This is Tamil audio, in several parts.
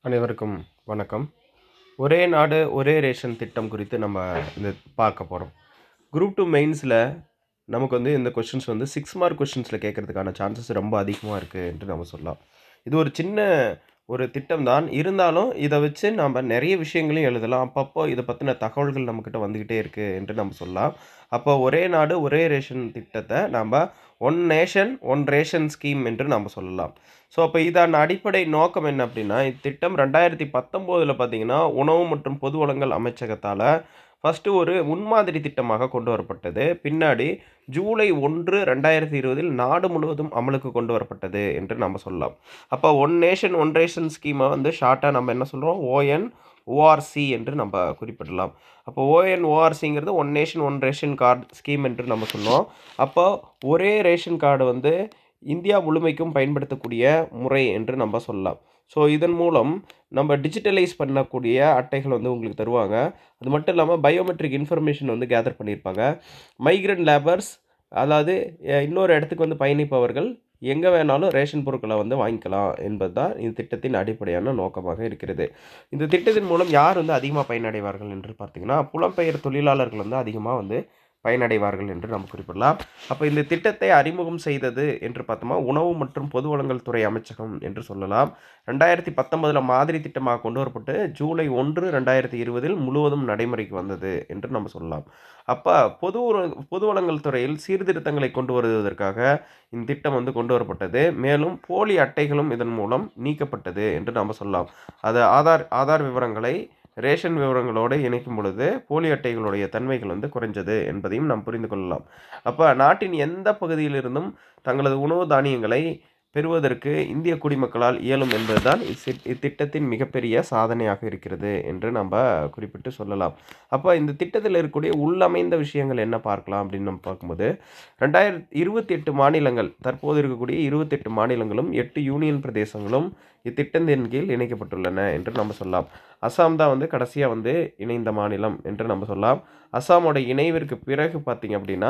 அனைவருக்கும் வணக்கம் ஒரே நாடு ஒரே ரேஷன் திட்டம் குறித்து நம்ம இந்த பார்க்க போகிறோம் குரூப் டூ மெயின்ஸில் நமக்கு வந்து இந்த கொஷின்ஸ் வந்து சிக்ஸ் மார்க் கொஷின்ஸில் கேட்கறதுக்கான சான்சஸ் ரொம்ப அதிகமாக இருக்குது என்று நம்ம சொல்லலாம் இது ஒரு சின்ன ஒரு திட்டம் தான் இருந்தாலும் இதை வச்சு நம்ம நிறைய விஷயங்களையும் எழுதலாம் அப்பப்போ இதை பற்றின தகவல்கள் நம்மக்கிட்ட வந்துக்கிட்டே இருக்குது என்று நம்ம சொல்லலாம் அப்போ ஒரே நாடு ஒரே ரேஷன் திட்டத்தை நம்ம one nation one ration scheme என்று நம்ம சொல்லலாம் ஸோ அப்போ இதன் அடிப்படை நோக்கம் என்ன அப்படின்னா இத்திட்டம் ரெண்டாயிரத்தி பத்தொம்போதில் பார்த்தீங்கன்னா உணவு மற்றும் பொது வளங்கள் அமைச்சகத்தால் ஃபஸ்ட்டு ஒரு முன்மாதிரி திட்டமாக கொண்டு வரப்பட்டது பின்னாடி ஜூலை ஒன்று ரெண்டாயிரத்தி இருபதில் நாடு முழுவதும் அமலுக்கு கொண்டு வரப்பட்டது என்று நம்ம சொல்லலாம் அப்போ ஒன் நேஷன் ஒன் ரேஷன் ஸ்கீமை வந்து ஷார்ட்டாக நம்ம என்ன சொல்கிறோம் ஓஎன் ஓஆர்சி என்று நம்ம குறிப்பிடலாம் அப்போ ஓஎன் ஓஆர்சிங்கிறது one nation one ration card scheme என்று நம்ம சொல்லுவோம் அப்போ ஒரே ரேஷன் கார்டு வந்து இந்தியா முழுமைக்கும் பயன்படுத்தக்கூடிய முறை என்று நம்ம சொல்லலாம் ஸோ இதன் மூலம் நம்ம டிஜிட்டலைஸ் பண்ணக்கூடிய அட்டைகள் வந்து உங்களுக்கு தருவாங்க அது மட்டும் இல்லாமல் பயோமெட்ரிக் இன்ஃபர்மேஷன் வந்து கேதர் பண்ணியிருப்பாங்க மைக்ரண்ட் லேபர்ஸ் அதாவது அஹ், இன்னொரு இடத்துக்கு வந்து பயணிப்பவர்கள் எங்கே வேணாலும் ரேஷன் பொருட்களை வந்து வாங்கிக்கலாம் என்பது தான் இந்த திட்டத்தின் அடிப்படையான நோக்கமாக இருக்கிறது இந்த திட்டத்தின் மூலம் யார் வந்து அதிகமாக பயனடைவார்கள் என்று பார்த்தீங்கன்னா புலம்பெயர் தொழிலாளர்கள் வந்து அதிகமாக வந்து பயனடைவார்கள் என்று நம்ம குறிப்பிடலாம் அப்போ இந்த திட்டத்தை அறிமுகம் செய்தது என்று பார்த்தோமா உணவு மற்றும் பொது வளங்கள் துறை அமைச்சகம் என்று சொல்லலாம் ரெண்டாயிரத்தி பத்தொன்பதில் மாதிரி திட்டமாக கொண்டு வரப்பட்டு ஜூலை ஒன்று ரெண்டாயிரத்தி இருபதில் முழுவதும் நடைமுறைக்கு வந்தது என்று நம்ம சொல்லலாம் அப்போ பொது உர- பொது வளங்கள் துறையில் சீர்திருத்தங்களை கொண்டு வருவதற்காக இந்த திட்டம் வந்து கொண்டு வரப்பட்டது மேலும் போலி அட்டைகளும் இதன் மூலம் நீக்கப்பட்டது என்று நம்ம சொல்லலாம் அது ஆதார் ஆதார் விவரங்களை ரேஷன் விவரங்களோடு இணைக்கும் பொழுது போலி அட்டைகளுடைய தன்மைகள் வந்து குறைஞ்சது என்பதையும் நாம் புரிந்து கொள்ளலாம் அப்போ நாட்டின் எந்த பகுதியிலிருந்தும் தங்களது உணவு தானியங்களை பெறுவதற்கு இந்திய குடிமக்களால் இயலும் என்பதுதான் இத்தி- இத்திட்டத்தின் மிகப்பெரிய சாதனையாக இருக்கிறது என்று நம்ம குறிப்பிட்டு சொல்லலாம் அப்போ இந்த திட்டத்தில் இருக்கக்கூடிய உள்ளமைந்த விஷயங்கள் என்ன பார்க்கலாம் அப்படின்னு நம்ம பார்க்கும்போது ரெண்டாயிரத்தி இருபத்தி எட்டு மாநிலங்கள் தற்போது இருக்கக்கூடிய இருபத்தெட்டு மாநிலங்களும் எட்டு யூனியன் பிரதேசங்களும் இத்திட்டத்தின் கீழ் இணைக்கப்பட்டுள்ளன என்று நம்ம சொல்லலாம் அசாம் தான் வந்து கடைசியாக வந்து இணைந்த மாநிலம் என்று நம்ம சொல்லலாம் அசாமோட இணைவிற்கு பிறகு பார்த்தீங்க அப்படின்னா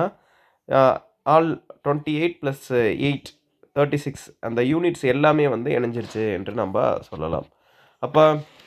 all twenty eight plus eight thirty six அந்த யூனிட்ஸ் எல்லாமே வந்து இணைஞ்சிருச்சு என்று நம்ம சொல்லலாம் அப்போ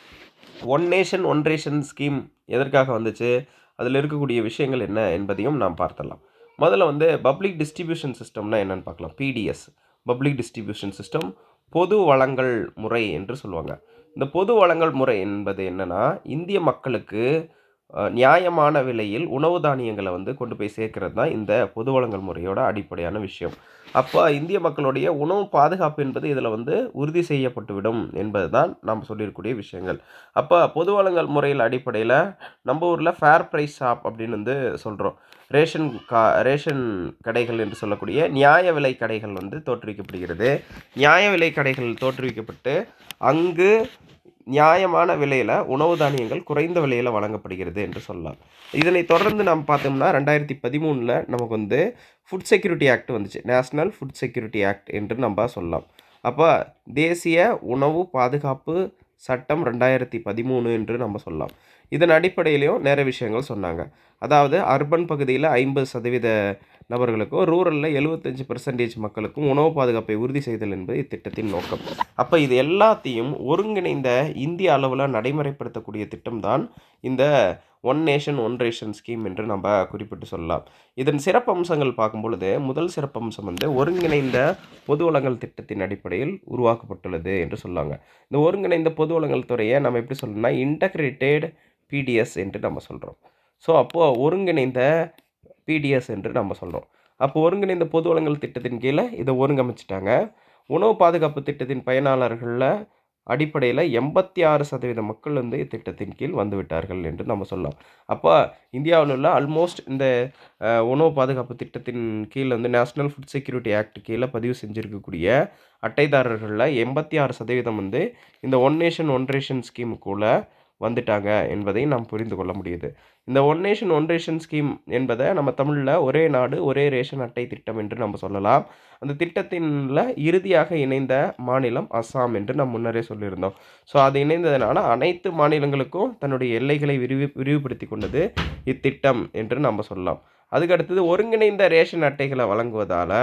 one nation one ration scheme எதற்காக வந்துச்சு அதில் இருக்கக்கூடிய விஷயங்கள் என்ன என்பதையும் நாம் பார்த்தலாம் முதல்ல வந்து பப்ளிக் டிஸ்ட்ரிபியூஷன் சிஸ்டம்னா என்னன்னு பார்க்கலாம் பிடிஎஸ் பப்ளிக் டிஸ்ட்ரிபியூஷன் சிஸ்டம் பொது வளங்கள் முறை என்று சொல்லுவாங்க இந்த பொது வளங்கள் முறை என்பது என்னன்னா இந்திய மக்களுக்கு அஹ், நியாயமான விலையில் உணவு தானியங்களை வந்து கொண்டு போய் சேர்க்கறது தான் இந்த பொது வளங்கள் முறையோட அடிப்படையான விஷயம் அப்போ இந்திய மக்களுடைய உணவு பாதுகாப்பு என்பது இதில் வந்து உறுதி செய்யப்பட்டுவிடும் என்பது தான் நாம் சொல்லியிருக்கக்கூடிய விஷயங்கள் அப்போ பொது வளங்கள் முறையில் அடிப்படையில் நம்ம ஊரில் ஃபேர் ப்ரைஸ் ஷாப் அப்படின்னு வந்து சொல்கிறோம் ரேஷன் கா ரேஷன் கடைகள் என்று சொல்லக்கூடிய நியாய விலை கடைகள் வந்து தோற்றுவிக்கப்படுகிறது நியாய விலை கடைகள் தோற்றுவிக்கப்பட்டு அங்கு நியாயமான விலையில் உணவு தானியங்கள் குறைந்த விலையில் வழங்கப்படுகிறது என்று சொல்லலாம் இதனை தொடர்ந்து நம்ம பார்த்தோம்னா ரெண்டாயிரத்தி பதிமூணில் நமக்கு வந்து ஃபுட் செக்யூரிட்டி ஆக்ட் வந்துச்சு நேஷ்னல் ஃபுட் செக்யூரிட்டி ஆக்ட் என்று நம்ம சொல்லலாம் அப்போ தேசிய உணவு பாதுகாப்பு சட்டம் ரெண்டாயிரத்தி பதிமூணு என்று நம்ம சொல்லலாம் இதன் அடிப்படையிலையும் நிறைய விஷயங்கள் சொன்னாங்க அதாவது அர்பன் பகுதியில் ஐம்பது சதவீத நபர்களுக்கும் ரூரலில் எழுபத்தஞ்சு பெர்சன்டேஜ் மக்களுக்கும் உணவு பாதுகாப்பை உறுதி செய்தல் என்பது இத்திட்டத்தின் நோக்கம் அப்போ இது எல்லாத்தையும் ஒருங்கிணைந்த இந்திய அளவில் நடைமுறைப்படுத்தக்கூடிய திட்டம்தான் இந்த one nation one ration scheme என்று நம்ம குறிப்பிட்டு சொல்லலாம் இதன் சிறப்பு அம்சங்கள் பார்க்கும் பொழுது முதல் சிறப்பு அம்சம் வந்து ஒருங்கிணைந்த பொது வளங்கள் திட்டத்தின் அடிப்படையில் உருவாக்கப்பட்டுள்ளது என்று சொல்லாங்க இந்த ஒருங்கிணைந்த பொது வளங்கள் துறையை நம்ம எப்படி சொல்லணும்னா இன்டகிரேட்டட் பிடிஎஸ் என்று நம்ம சொல்கிறோம் ஸோ அப்போது ஒருங்கிணைந்த பிடிஎஸ் என்று நம்ம சொல்கிறோம் அப்போ ஒருங்கிணைந்த பொது வளங்கள் திட்டத்தின் கீழே இதை ஒருங்கமைச்சிட்டாங்க உணவு பாதுகாப்பு திட்டத்தின் பயனாளர்களில் அடிப்படையில் எண்பத்தி ஆறு சதவீத மக்கள் வந்து இத்திட்டத்தின் கீழ் வந்து விட்டார்கள் என்று நம்ம சொல்லலாம் அப்போ இந்தியாவில் உள்ள ஆல்மோஸ்ட் இந்த அஹ், உணவு பாதுகாப்பு திட்டத்தின் கீழ் வந்து நேஷ்னல் ஃபுட் செக்யூரிட்டி ஆக்ட் கீழே பதிவு செஞ்சுருக்கக்கூடிய அட்டைதாரர்களில் எண்பத்தி ஆறு சதவீதம் வந்து இந்த ஒன் நேஷன் ஒன் ரேஷன் ஸ்கீமுக்குள்ளே வந்துட்டாங்க என்பதை நாம் புரிந்து கொள்ள முடியுது இந்த one nation one ration scheme என்பதை நம்ம தமிழில் ஒரே நாடு ஒரே ரேஷன் அட்டை திட்டம் என்று நம்ம சொல்லலாம் அந்த திட்டத்தின்ல இறுதியாக இணைந்த மாநிலம் அஸ்ஸாம் என்று நாம் முன்னரே சொல்லியிருந்தோம் ஸோ அது இணைந்ததுனால அனைத்து மாநிலங்களுக்கும் தன்னுடைய எல்லைகளை விரிவு விரிவுபடுத்தி கொண்டது இத்திட்டம் என்று நம்ம சொல்லலாம் அதுக்கு அடுத்தது ஒருங்கிணைந்த ரேஷன் அட்டைகளை வழங்குவதால்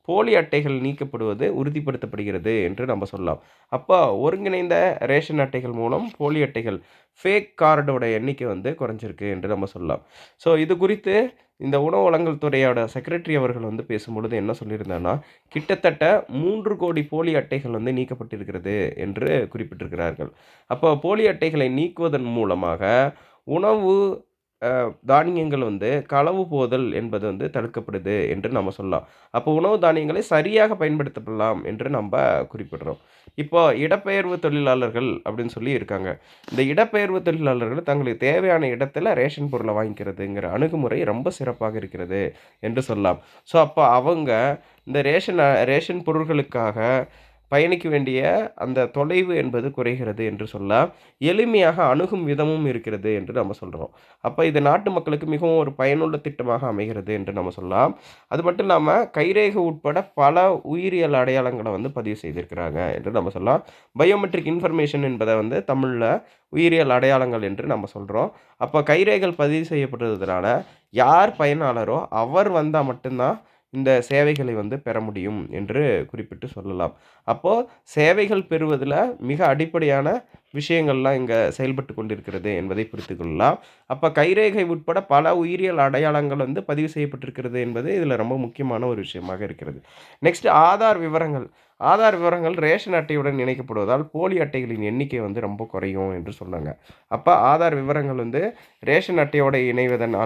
போலி அட்டைகள் நீக்கப்படுவது உறுதிப்படுத்தப்படுகிறது என்று நம்ம சொல்லலாம் அப்போ ஒருங்கிணைந்த ரேஷன் அட்டைகள் மூலம் போலி அட்டைகள் ஃபேக் கார்டோட எண்ணிக்கை வந்து குறைஞ்சிருக்கு என்று நம்ம சொல்லலாம் ஸோ இது குறித்து இந்த உணவு வழங்கல் துறையோட செக்ரட்டரி அவர்கள் வந்து பேசும்பொழுது என்ன சொல்லியிருந்தாங்கன்னா கிட்டத்தட்ட மூன்று கோடி போலி அட்டைகள் வந்து நீக்கப்பட்டிருக்கிறது என்று குறிப்பிட்டிருக்கிறார்கள் அப்போ போலி அட்டைகளை நீக்குவதன் மூலமாக உணவு அஹ், தானியங்கள் வந்து களவு போதல் என்பது வந்து தடுக்கப்படுது என்று நம்ம சொல்லலாம் அப்போ உணவு தானியங்களை சரியாக பயன்படுத்தப்படலாம் என்று நம்ம குறிப்பிடுறோம் இப்போ இடப்பெயர்வு தொழிலாளர்கள் அப்படின்னு சொல்லி இருக்காங்க இந்த இடப்பெயர்வு தொழிலாளர்கள் தங்களுக்கு தேவையான இடத்துல ரேஷன் பொருளை வாங்கிக்கிறதுங்கிற அணுகுமுறை ரொம்ப சிறப்பாக இருக்கிறது என்று சொல்லலாம் ஸோ அப்போ அவங்க இந்த ரேஷன் ரேஷன் பொருட்களுக்காக பயணிக்க வேண்டிய அந்த தொலைவு என்பது குறைகிறது என்று சொல்லலாம் எளிமையாக அணுகும் விதமும் இருக்கிறது என்று நம்ம சொல்கிறோம் அப்போ இது நாட்டு மக்களுக்கு மிகவும் ஒரு பயனுள்ள திட்டமாக அமைகிறது என்று நம்ம சொல்லலாம் அது மட்டும் இல்லாமல் கைரேகை உட்பட பல உயிரியல் அடையாளங்களை வந்து பதிவு செய்திருக்கிறாங்க என்று நம்ம சொல்லலாம் பயோமெட்ரிக் இன்ஃபர்மேஷன் என்பதை வந்து தமிழில் உயிரியல் அடையாளங்கள் என்று நம்ம சொல்கிறோம் அப்போ கைரேகைகள் பதிவு செய்யப்படுறதுனால யார் பயனாளரோ அவர் வந்தால் மட்டும்தான் இந்த சேவைகளை வந்து பெற முடியும் என்று குறிப்பிட்டு சொல்லலாம் அப்போது சேவைகள் பெறுவதில் மிக அடிப்படையான விஷயங்கள்லாம் இங்கே செயல்பட்டு கொண்டிருக்கிறது என்பதை புரிந்து கொள்ளலாம் அப்போ கைரேகை உட்பட பல உயிரியல் அடையாளங்கள் வந்து பதிவு செய்யப்பட்டிருக்கிறது என்பது இதில் ரொம்ப முக்கியமான ஒரு விஷயமாக இருக்கிறது நெக்ஸ்ட் ஆதார் விவரங்கள் ஆதார் விவரங்கள் ரேஷன் அட்டையுடன் இணைக்கப்படுவதால் போலி அட்டைகளின் எண்ணிக்கை வந்து ரொம்ப குறையும் என்று சொன்னாங்க அப்போ ஆதார் விவரங்கள் வந்து ரேஷன் அட்டையோட இணைவதனால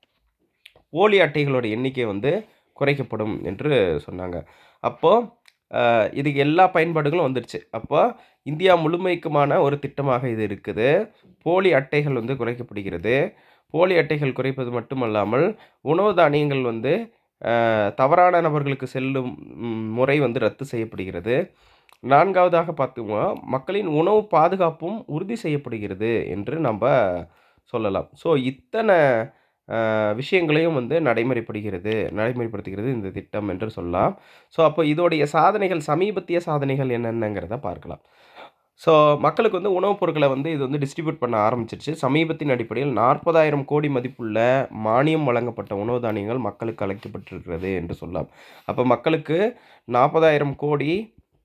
போலி அட்டைகளோட எண்ணிக்கை வந்து குறைக்கப்படும் என்று சொன்னாங்க அப்போது இதுக்கு எல்லா பயன்பாடுகளும் வந்துடுச்சு அப்போ இந்தியா முழுமைக்குமான ஒரு திட்டமாக இது இருக்குது போலி அட்டைகள் வந்து குறைக்கப்படுகிறது போலி அட்டைகள் குறைப்பது மட்டுமல்லாமல் உணவு தானியங்கள் வந்து அஹ், தவறான நபர்களுக்கு செல்லும் ம், முறை வந்து ரத்து செய்யப்படுகிறது நான்காவதாக பார்த்தோம்னா மக்களின் உணவு பாதுகாப்பும் உறுதி செய்யப்படுகிறது என்று நம்ம சொல்லலாம் ஸோ இத்தனை அஹ், விஷயங்களையும் வந்து நடைமுறைப்படுகிறது நடைமுறைப்படுத்துகிறது இந்த திட்டம் என்று சொல்லலாம் ஸோ அப்போ இதோடைய சாதனைகள் சமீபத்திய சாதனைகள் என்னென்னங்கிறத பார்க்கலாம் ஸோ மக்களுக்கு வந்து உணவுப் பொருட்களை வந்து இது வந்து டிஸ்ட்ரிபியூட் பண்ண ஆரம்பிச்சிருச்சு சமீபத்தின் அடிப்படையில் நாற்பதாயிரம் கோடி மதிப்புள்ள மானியம் வழங்கப்பட்ட உணவு தானியங்கள் மக்களுக்கு அளிக்கப்பட்டிருக்கிறது என்று சொல்லலாம் அப்போ மக்களுக்கு நாற்பதாயிரம் கோடி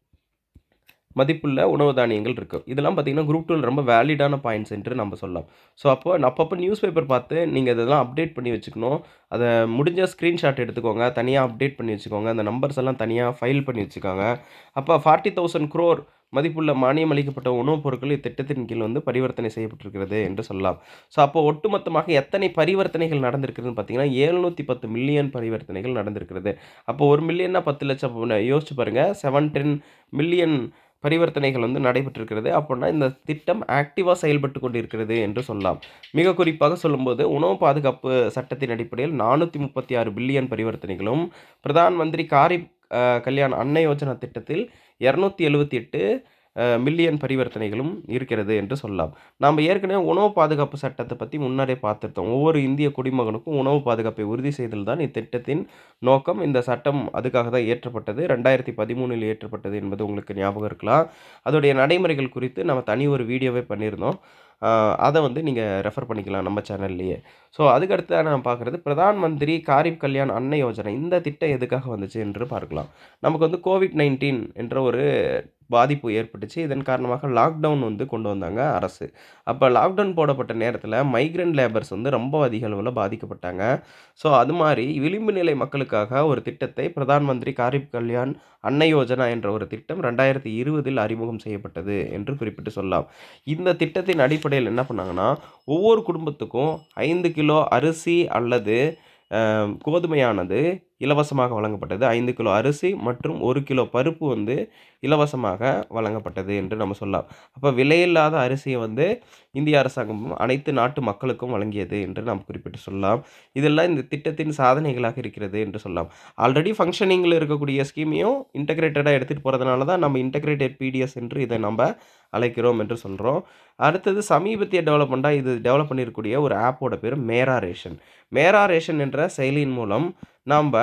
மதிப்புள்ள உணவு தானியங்கள் இருக்குது இதெல்லாம் பார்த்தீங்கன்னா குரூப் டூவில் ரொம்ப வேலிடான பாயிண்ட்ஸ் என்று நம்ம சொல்லலாம் ஸோ அப்போ அப்பப்போ நியூஸ் பேப்பர் பார்த்து நீங்கள் இதெல்லாம் அப்டேட் பண்ணி வச்சுக்கணும் அதை முடிஞ்ச ஸ்க்ரீன்ஷாட் எடுத்துக்கோங்க தனியாக அப்டேட் பண்ணி வச்சுக்கோங்க அந்த நம்பர்ஸ் எல்லாம் தனியாக ஃபைல் பண்ணி வச்சுக்கோங்க அப்போ ஃபார்ட்டி தௌசண்ட் க்ரோர் மதிப்புள்ள மானியம் அளிக்கப்பட்ட உணவுப் பொருட்கள் இத்திட்டத்தின் கீழ் வந்து பரிவர்த்தனை செய்யப்பட்டிருக்கிறது என்று சொல்லலாம் ஸோ அப்போ ஒட்டுமொத்தமாக எத்தனை பரிவர்த்தனைகள் நடந்திருக்குதுன்னு பார்த்தீங்கன்னா ஏழ்நூற்றி பத்து மில்லியன் பரிவர்த்தனைகள் நடந்திருக்கிறது அப்போ ஒரு மில்லியன்னா பத்து லட்சம் அப்போ யோசிச்சு பாருங்கள் செவன் டென் மில்லியன் பரிவர்த்தனைகள் வந்து நடைபெற்றிருக்கிறது அப்படின்னா இந்த திட்டம் ஆக்டிவாக செயல்பட்டு கொண்டிருக்கிறது என்று சொல்லலாம் மிக குறிப்பாக சொல்லும்போது உணவு பாதுகாப்பு சட்டத்தின் அடிப்படையில் நானூற்றி முப்பத்தி ஆறு பில்லியன் பரிவர்த்தனைகளும் பிரதான் மந்திரி காரிப் அஹ், கல்யாண் அன்ன யோஜனா திட்டத்தில் இரநூத்தி எழுபத்தி எட்டு மில்லியன் பரிவர்த்தனைகளும் இருக்கிறது என்று சொல்லலாம் நாம் ஏற்கனவே உணவு பாதுகாப்பு சட்டத்தை பற்றி முன்னரே பார்த்துருத்தோம் ஒவ்வொரு இந்திய குடிமகனுக்கும் உணவு பாதுகாப்பை உறுதி செய்தல் தான் இத்திட்டத்தின் நோக்கம் இந்த சட்டம் அதுக்காக தான் இயற்றப்பட்டது ரெண்டாயிரத்தி பதிமூணில் இயற்றப்பட்டது என்பது உங்களுக்கு ஞாபகம் இருக்கலாம் அதோடைய நடைமுறைகள் குறித்து நம்ம தனி ஒரு வீடியோவே பண்ணியிருந்தோம் ஆஹ் அதை வந்து நீங்கள் ரெஃபர் பண்ணிக்கலாம் நம்ம சேனல்லையே ஸோ அதுக்கடுத்து நான் பார்க்குறது பிரதான் மந்திரி காரிப் கல்யாண் அன்ன யோஜனை இந்த திட்டம் எதுக்காக வந்துச்சு என்று பார்க்கலாம் நமக்கு வந்து கோவிட் நைன்டீன் என்ற ஒரு பாதிப்பு ஏற்பட்டுச்சு இதன் காரணமாக லாக்டவுன் வந்து கொண்டு வந்தாங்க அரசு அப்போ லாக்டவுன் போடப்பட்ட நேரத்தில் மைக்ரண்ட் லேபர்ஸ் வந்து ரொம்ப அதிக அளவில் பாதிக்கப்பட்டாங்க ஸோ அது மாதிரி விளிம்பு நிலை மக்களுக்காக ஒரு திட்டத்தை பிரதான் மந்திரி காரிப் கல்யாண் அன்ன யோஜனா என்ற ஒரு திட்டம் ரெண்டாயிரத்தி இருபதில் அறிமுகம் செய்யப்பட்டது என்று குறிப்பிட்டு சொல்லலாம் இந்த திட்டத்தின் அடிப்படையில் என்ன பண்ணாங்கன்னா ஒவ்வொரு குடும்பத்துக்கும் ஐந்து கிலோ அரிசி அல்லது அஹ், கோதுமையானது இலவசமாக வழங்கப்பட்டது ஐந்து கிலோ அரிசி மற்றும் ஒரு கிலோ பருப்பு வந்து இலவசமாக வழங்கப்பட்டது என்று நம்ம சொல்லலாம் அப்போ விலையில்லாத அரிசியை வந்து இந்திய அரசாங்கமும் அனைத்து நாட்டு மக்களுக்கும் வழங்கியது என்று நாம் குறிப்பிட்டு சொல்லலாம் இதெல்லாம் இந்த திட்டத்தின் சாதனைகளாக இருக்கிறது என்று சொல்லலாம் ஆல்ரெடி ஃபங்க்ஷனிங்கில் இருக்கக்கூடிய ஸ்கீமையும் இன்டகிரேட்டடாக எடுத்துகிட்டு போகிறதுனால தான் நம்ம இன்டகிரேட்டட் பிடிஎஸ் என்று இதை நம்ம அழைக்கிறோம் என்று சொல்கிறோம் அடுத்தது சமீபத்திய டெவலப்மெண்ட்டாக இது டெவலப் பண்ணியிருக்கக்கூடிய ஒரு ஆப்போட பேர் மேரா ரேஷன் மேரா ரேஷன் என்ற செயலியின் மூலம் நாம்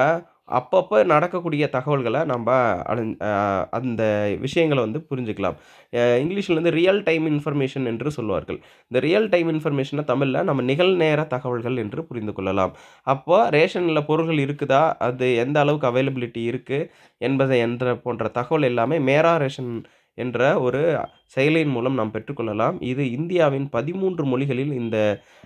அப்பப்போ நடக்கக்கூடிய தகவல்களை நம்ம அழிஞ் அந்த விஷயங்களை வந்து புரிஞ்சுக்கலாம் இங்கிலீஷில் வந்து ரியல் டைம் இன்ஃபர்மேஷன் என்று சொல்வார்கள் இந்த ரியல் டைம் இன்ஃபர்மேஷனை தமிழில் நம்ம நிகழ்நேர தகவல்கள் என்று புரிந்து கொள்ளலாம் அப்போ ரேஷனில் பொருள்கள் இருக்குதா அது எந்த அளவுக்கு அவைலபிலிட்டி இருக்குது என்பதை என்ற போன்ற தகவல் எல்லாமே மேரா ரேஷன் என்ற ஒரு செயலியின் மூலம் நாம் பெற்றுக்கொள்ளலாம் இது இந்தியாவின் பதிமூன்று மொழிகளில் இந்த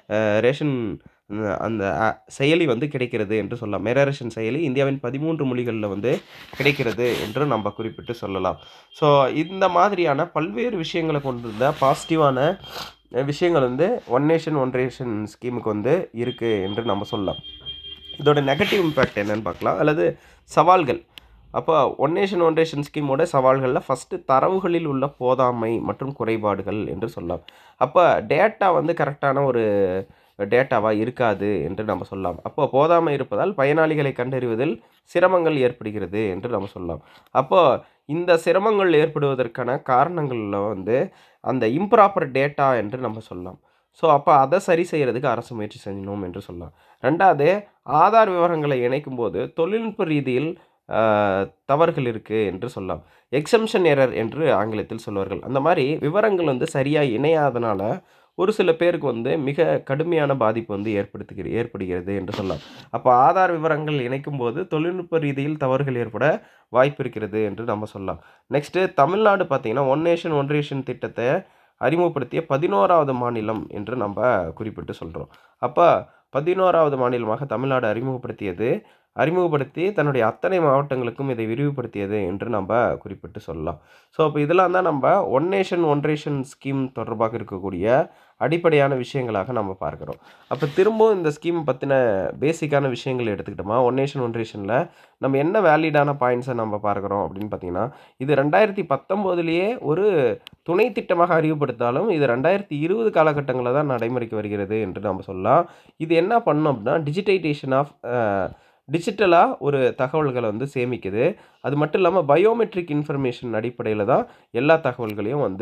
ரேஷன் அந்த செயலி வந்து கிடைக்கிறது என்று சொல்லலாம் மேரா ரேஷன் செயலி இந்தியாவின் பதிமூன்று மொழிகளில் வந்து கிடைக்கிறது என்று நம்ம குறிப்பிட்டு சொல்லலாம் ஸோ இந்த மாதிரியான பல்வேறு விஷயங்களை கொண்டிருந்த பாசிட்டிவான விஷயங்கள் வந்து ஒன் நேஷன் ஒன் ரேஷன் ஸ்கீமுக்கு வந்து இருக்குது என்று நம்ம சொல்லலாம் இதோட நெகட்டிவ் இம்பேக்ட் என்னன்னு பார்க்கலாம் அல்லது சவால்கள் அப்போ ஒன் நேஷன் ஒன் ரேஷன் ஸ்கீமோட சவால்களில் ஃபஸ்ட்டு தரவுகளில் உள்ள போதாமை மற்றும் குறைபாடுகள் என்று சொல்லலாம் அப்போ டேட்டா வந்து கரெக்டான ஒரு டேட்டாவாக இருக்காது என்று நம்ம சொல்லலாம் அப்போ போதாமை இருப்பதால் பயனாளிகளை கண்டறிவதில் சிரமங்கள் ஏற்படுகிறது என்று நம்ம சொல்லலாம் அப்போ இந்த சிரமங்கள் ஏற்படுவதற்கான காரணங்களில் வந்து அந்த இம்ப்ராப்பர் டேட்டா என்று நம்ம சொல்லலாம் ஸோ அப்போ அதை சரி செய்கிறதுக்கு அரசு முயற்சி செய்யணும் என்று சொல்லலாம் ரெண்டாவது ஆதார் விவரங்களை இணைக்கும் போது தொழில்நுட்ப ரீதியில் தவறுகள் இருக்குது என்று சொல்லலாம் எக்ஸம்ஷன் எரர் என்று ஆங்கிலத்தில் சொல்வார்கள் அந்த மாதிரி விவரங்கள் வந்து சரியாக இணையாதனால ஒரு சில பேருக்கு வந்து மிக கடுமையான பாதிப்பு வந்து ஏற்படுத்துகிற ஏற்படுகிறது என்று சொல்லலாம் அப்போ ஆதார் விவரங்கள் இணைக்கும் போது தொழில்நுட்ப ரீதியில் தவறுகள் ஏற்பட வாய்ப்பு இருக்கிறது என்று நம்ம சொல்லலாம் நெக்ஸ்ட்டு தமிழ்நாடு பார்த்திங்கன்னா ஒன் நேஷன் ஒன் ரேஷன் திட்டத்தை அறிமுகப்படுத்திய பதினோராவது மாநிலம் என்று நம்ம குறிப்பிட்டு சொல்கிறோம் அப்போ பதினோராவது மாநிலமாக தமிழ்நாடு அறிமுகப்படுத்தியது அறிமுகப்படுத்தி தன்னுடைய அத்தனை மாவட்டங்களுக்கும் இதை விரிவுபடுத்தியது என்று நம்ம குறிப்பிட்டு சொல்லலாம் ஸோ அப்போ இதெல்லாம் தான் நம்ம one nation one ration scheme தொடர்பாக இருக்கக்கூடிய அடிப்படையான விஷயங்களாக நம்ம பார்க்குறோம் அப்போ திரும்பவும் இந்த ஸ்கீம் பற்றின பேசிக்கான விஷயங்கள் எடுத்துக்கிட்டோமா ஒன் நேஷன் ஒன் ரேஷனில் நம்ம என்ன வேலிடான பாயிண்ட்ஸை நம்ம பார்க்குறோம் அப்படின்னு பார்த்தீங்கன்னா இது ரெண்டாயிரத்தி பத்தொம்போதுலேயே ஒரு துணை திட்டமாக அறிவுப்படுத்தாலும் இது ரெண்டாயிரத்தி இருபது காலகட்டங்களில் தான் நடைமுறைக்கு வருகிறது என்று நம்ம சொல்லலாம் இது என்ன பண்ணோம் அப்படின்னா டிஜிட்டைசேஷன் ஆஃப் டிஜிட்டலாக ஒரு தகவல்களை வந்து சேமிக்குது அது மட்டும் இல்லாமல் பயோமெட்ரிக் இன்ஃபர்மேஷன் அடிப்படையில் தான் எல்லா தகவல்களையும் வந்து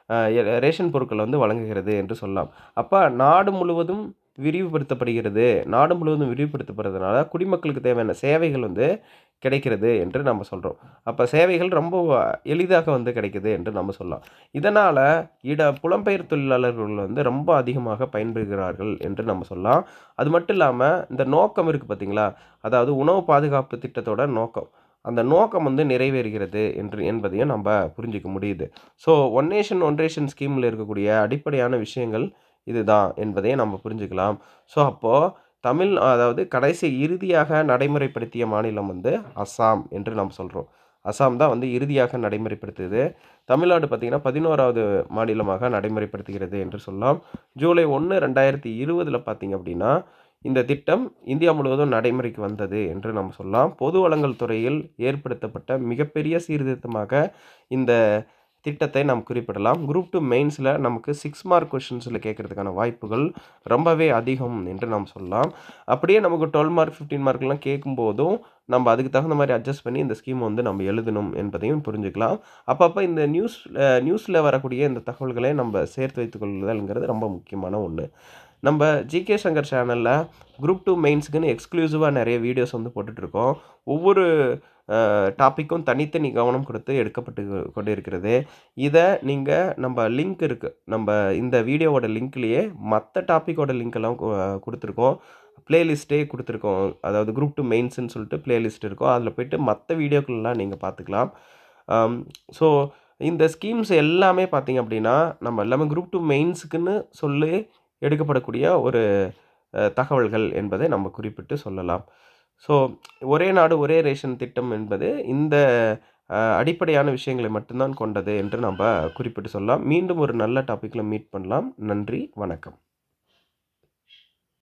ரேஷன் பொருட்கள் வந்து வழங்குகிறது என்று சொல்லலாம் அப்போ நாடு முழுவதும் விரிவுபடுத்தப்படுகிறது நாடு முழுவதும் விரிவுபடுத்தப்படுறதுனால குடிமக்களுக்கு தேவையான சேவைகள் வந்து கிடைக்கிறது என்று நம்ம சொல்கிறோம் அப்போ சேவைகள் ரொம்ப எளிதாக வந்து கிடைக்குது என்று நம்ம சொல்லலாம் இதனால் இட புலம்பெயர் தொழிலாளர்கள் வந்து ரொம்ப அதிகமாக பயன்பெறுகிறார்கள் என்று நம்ம சொல்லலாம் அது மட்டும் இல்லாமல் இந்த நோக்கம் இருக்குது பார்த்திங்களா அதாவது உணவு பாதுகாப்பு திட்டத்தோட நோக்கம் அந்த நோக்கம் வந்து நிறைவேறுகிறது என்று என்பதையும் நம்ம புரிஞ்சிக்க முடியுது so one nation one ration ஸ்கீமில் இருக்கக்கூடிய அடிப்படையான விஷயங்கள் இதுதான் என்பதையும் நம்ம புரிஞ்சுக்கலாம் ஸோ அப்போது தமிழ் அதாவது கடைசி இறுதியாக நடைமுறைப்படுத்திய மாநிலம் வந்து அஸ்ஸாம் என்று நாம் சொல்கிறோம் அஸ்ஸாம் தான் வந்து இறுதியாக நடைமுறைப்படுத்துது தமிழ்நாடு பார்த்திங்கன்னா பதினோராவது மாநிலமாக நடைமுறைப்படுத்துகிறது என்று சொல்லலாம் ஜூலை ஒன்று ரெண்டாயிரத்தி இருபதில் பார்த்திங்க அப்படின்னா இந்த திட்டம் இந்தியா முழுவதும் நடைமுறைக்கு வந்தது என்று நம்ம சொல்லலாம் பொது வளங்கள் துறையில் ஏற்படுத்தப்பட்ட மிகப்பெரிய சீர்திருத்தமாக இந்த திட்டத்தை நாம் குறிப்பிடலாம் குரூப் டூ மெயின்ஸில் நமக்கு சிக்ஸ் மார்க் கொஷின்ஸில் கேட்குறதுக்கான வாய்ப்புகள் ரொம்பவே அதிகம் என்று நாம் சொல்லலாம் அப்படியே நமக்கு டுவெல் மார்க் ஃபிஃப்டீன் மார்க்லாம் கேட்கும்போதும் நம்ம அதுக்கு தகுந்த மாதிரி அட்ஜஸ்ட் பண்ணி இந்த ஸ்கீம் வந்து நம்ம எழுதணும் என்பதையும் புரிஞ்சுக்கலாம் அப்பப்போ இந்த நியூஸ் நியூஸில் வரக்கூடிய இந்த தகவல்களை நம்ம சேர்த்து வைத்துக்கொள்ளுதல்ங்கிறது ரொம்ப முக்கியமான ஒன்று நம்ம ஜிகே சங்கர் சேனலில் குரூப் டூ மெயின்ஸுக்குன்னு எக்ஸ்க்ளூசிவாக நிறைய வீடியோஸ் வந்து போட்டுட்ருக்கோம் ஒவ்வொரு டாப்பிக்கும் தனித்தனி கவனம் கொடுத்து எடுக்கப்பட்டு கொண்டு இருக்கிறது இதை நீங்கள் நம்ம லிங்க் இருக்குது நம்ம இந்த வீடியோவோட லிங்க்லேயே மற்ற டாப்பிக்கோட லிங்க்கெல்லாம் கொடுத்துருக்கோம் ப்ளேலிஸ்ட்டே கொடுத்துருக்கோம் அதாவது குரூப் டூ மெயின்ஸ்னு சொல்லிட்டு ப்ளேலிஸ்ட் இருக்கும் அதில் போய்ட்டு மற்ற வீடியோக்கள்லாம் நீங்கள் பார்த்துக்கலாம் ஸோ இந்த ஸ்கீம்ஸ் எல்லாமே பார்த்திங்க அப்படின்னா நம்ம எல்லாமே குரூப் டூ மெயின்ஸுக்குன்னு சொல்லி எடுக்கப்படக்கூடிய ஒரு தகவல்கள் என்பதை நம்ம குறிப்பிட்டு சொல்லலாம் ஸோ ஒரே நாடு ஒரே ரேஷன் திட்டம் என்பது இந்த அடிப்படையான விஷயங்களை மட்டும்தான் கொண்டது என்று நம்ம குறிப்பிட்டு சொல்லலாம் மீண்டும் ஒரு நல்ல டாப்பிக்கில் மீட் பண்ணலாம் நன்றி வணக்கம்